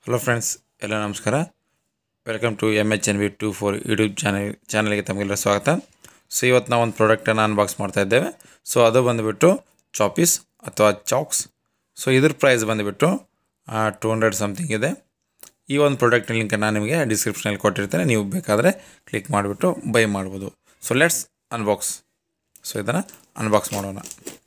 hello friends ಎಲ್ಲ ನಮಸ್ಕಾರ welcome to M H N V two four YouTube channel ಚಾನಲ್ಗೆ ತಮಗೆಲ್ಲ ಸ್ವಾಗತ ಸೊ ಇವತ್ತು ನಾವು ಒಂದು ಪ್ರಾಡಕ್ಟನ್ನು ಅನ್ಬಾಕ್ಸ್ ಮಾಡ್ತಾ ಇದ್ದೇವೆ ಸೊ ಅದು ಬಂದುಬಿಟ್ಟು ಚಾಪೀಸ್ ಅಥವಾ ಚಾಕ್ಸ್ ಸೊ ಇದ್ರ ಪ್ರೈಸ್ ಬಂದುಬಿಟ್ಟು ಟು ಹಂಡ್ರೆಡ್ ಸಮಥಿಂಗ್ ಇದೆ ಈ ಒಂದು ಪ್ರಾಡಕ್ಟ್ ಲಿಂಕ್ ನಾನು ನಿಮಗೆ ಡಿಸ್ಕ್ರಿಪ್ಷನಲ್ಲಿ ಕೊಟ್ಟಿರ್ತೇನೆ ನೀವು ಬೇಕಾದರೆ ಕ್ಲಿಕ್ ಮಾಡಿಬಿಟ್ಟು ಬೈ ಮಾಡ್ಬೋದು ಸೊ ಲೆಟ್ಸ್ ಅನ್ಬಾಕ್ಸ್ ಸೊ ಇದನ್ನು ಅನ್ಬಾಕ್ಸ್ ಮಾಡೋಣ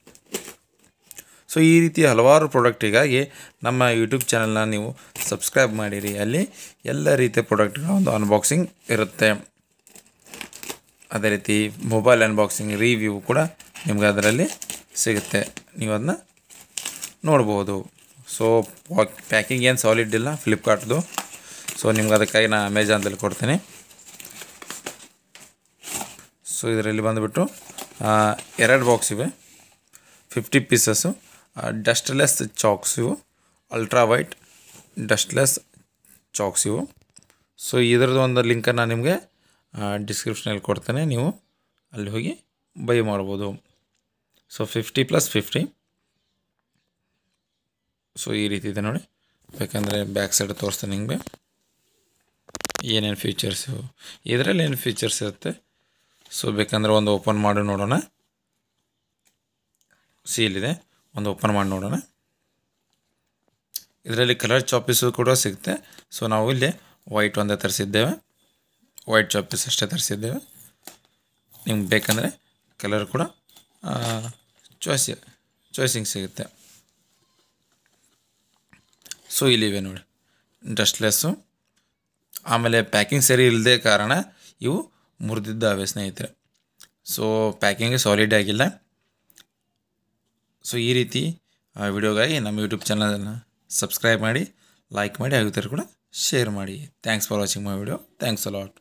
ಸೊ ಈ ರೀತಿ ಹಲವಾರು ಪ್ರಾಡಕ್ಟಿಗಾಗಿ ನಮ್ಮ ಯೂಟ್ಯೂಬ್ ಚಾನಲ್ನ ನೀವು ಸಬ್ಸ್ಕ್ರೈಬ್ ಮಾಡಿರಿ ಅಲ್ಲಿ ಎಲ್ಲ ರೀತಿಯ ಪ್ರಾಡಕ್ಟ್ಗಳ ಒಂದು ಅನ್ಬಾಕ್ಸಿಂಗ್ ಇರುತ್ತೆ ಅದೇ ರೀತಿ ಮೊಬೈಲ್ ಅನ್ಬಾಕ್ಸಿಂಗ್ ರಿವ್ಯೂ ಕೂಡ ನಿಮ್ಗೆ ಅದರಲ್ಲಿ ಸಿಗುತ್ತೆ ನೀವು ಅದನ್ನ ನೋಡ್ಬೋದು ಸೊ ಪ್ಯಾಕಿಂಗ್ ಏನು ಸಾಲಿಡ್ ಇಲ್ಲ ಫ್ಲಿಪ್ಕಾರ್ಟ್ದು ಸೊ ನಿಮ್ಗೆ ಅದಕ್ಕಾಗಿ ನಾನು ಅಮೆಜಾನ್ದಲ್ಲಿ ಕೊಡ್ತೀನಿ ಸೊ ಇದರಲ್ಲಿ ಬಂದುಬಿಟ್ಟು ಎರಡು ಬಾಕ್ಸ್ ಇವೆ ಫಿಫ್ಟಿ ಪೀಸಸ್ಸು ಡಸ್ಟ್ಲೆಸ್ ಚಾಕ್ಸ್ ಇವು ಅಲ್ಟ್ರಾ ವೈಟ್ ಡಸ್ಟ್ಲೆಸ್ ಚಾಕ್ಸ್ ಇವು ಸೊ ಇದರದ್ದು ಒಂದು ಲಿಂಕನ್ನು ನಾನು ನಿಮಗೆ ಡಿಸ್ಕ್ರಿಪ್ಷನಲ್ಲಿ ಕೊಡ್ತೇನೆ ನೀವು ಅಲ್ಲಿ ಹೋಗಿ ಬೈ ಮಾಡ್ಬೋದು so fifty plus fifty so ಈ ರೀತಿ ಇದೆ ನೋಡಿ ಬೇಕಂದರೆ ಬ್ಯಾಕ್ ಸೈಡ್ ತೋರಿಸ್ತೇನೆ ನಿಮಗೆ ಏನೇನು ಫೀಚರ್ಸು ಇದರಲ್ಲಿ ಏನು ಫೀಚರ್ಸ್ ಇರುತ್ತೆ ಸೊ ಬೇಕಂದರೆ ಒಂದು ಓಪನ್ ಮಾಡಿ ನೋಡೋಣ ಸೀಲ್ ಇದೆ ಒಂದು ಓಪನ್ ಮಾಡಿ ನೋಡೋಣ ಇದರಲ್ಲಿ ಕಲರ್ ಚಾಪೀಸು ಕೂಡ ಸಿಗುತ್ತೆ ಸೊ ನಾವು ಇಲ್ಲಿ ವೈಟ್ ಒಂದೇ ತರಿಸಿದ್ದೇವೆ ವೈಟ್ ಚಾಪೀಸ್ ಅಷ್ಟೇ ತರಿಸಿದ್ದೇವೆ ನಿಮ್ಗೆ ಬೇಕಂದರೆ ಕಲರ್ ಕೂಡ ಚಾಯ್ಸ್ ಚಾಯ್ಸಿಂಗ್ ಸಿಗುತ್ತೆ ಸೊ ಇಲ್ಲಿವೆ ನೋಡಿ ಡಸ್ಟ್ಲೆಸ್ಸು ಆಮೇಲೆ ಪ್ಯಾಕಿಂಗ್ ಸರಿ ಇಲ್ಲದೆ ಕಾರಣ ಇವು ಮುರಿದಿದ್ದಾವೆ ಸ್ನೇಹಿತರೆ ಸೊ ಪ್ಯಾಕಿಂಗ್ ಸಾಲಿಡ್ ಆಗಿಲ್ಲ ಸೊ ಈ ರೀತಿ ವಿಡಿಯೋಗಾಗಿ ನಮ್ಮ ಯೂಟ್ಯೂಬ್ ಚಾನಲನ್ನು ಸಬ್ಸ್ಕ್ರೈಬ್ ಮಾಡಿ ಲೈಕ್ ಮಾಡಿ ಹಾಗೂ ಕೂಡ ಶೇರ್ ಮಾಡಿ thanks for watching my video thanks allot